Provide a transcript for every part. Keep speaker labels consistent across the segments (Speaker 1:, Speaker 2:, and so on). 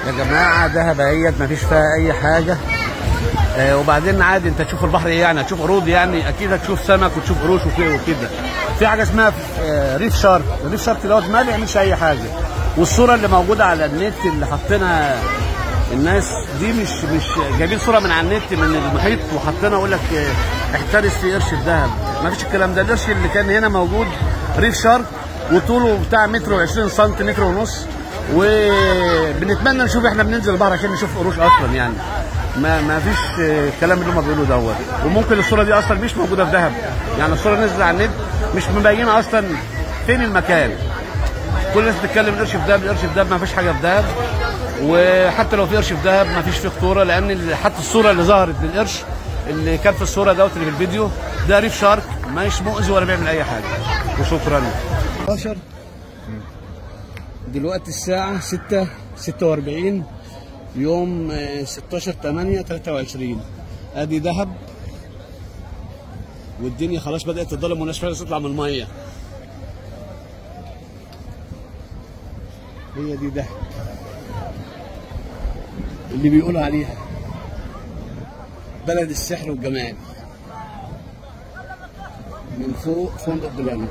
Speaker 1: يا جماعه دهب اهيت مفيش فيها اي حاجه آه وبعدين عادي انت تشوف البحر ايه يعني هتشوف قرود يعني اكيد هتشوف سمك وتشوف قروش وكده وكده في حاجه اسمها آه ريف شارك الريف شارك دوت ما بيعملش اي حاجه والصوره اللي موجوده على النت اللي حاطينها الناس دي مش مش جايبين صوره من على النت من المحيط وحاطينها يقول لك آه، احترس في قرش الذهب ما فيش الكلام ده القرش اللي كان هنا موجود ريف شارك وطوله بتاع متر و20 سم متر ونص وبنتمنى نشوف احنا بننزل البحر عشان نشوف قروش اصلا يعني ما ما فيش آه، الكلام اللي هم بيقولوا دوت وممكن الصوره دي اصلا مش موجوده في دهب يعني الصوره نزلت على النت مش مبينه اصلا فين المكان كل الناس بتتكلم القرش في دهب القرش في دهب ما فيش حاجه في دهب وحتى لو في قرش في دهب ما فيش فيه خطوره لان ال- حتى الصوره اللي ظهرت للقرش اللي كان في الصوره دوت اللي في الفيديو ده ريف شارك مش مؤذي ولا بيعمل اي حاجه وشكرا 11 دلوقتي الساعة 6 46 يوم آه، 16 8 23 ادي دهب والدنيا خلاص بدأت تضلم والناس فعلا تطلع من المية هي دي دهب اللي بيقولوا عليها بلد السحر والجمال من فوق فندق بلانت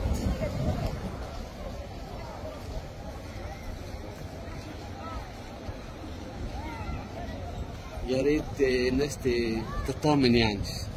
Speaker 1: يا ريت الناس ت- تطمن يعني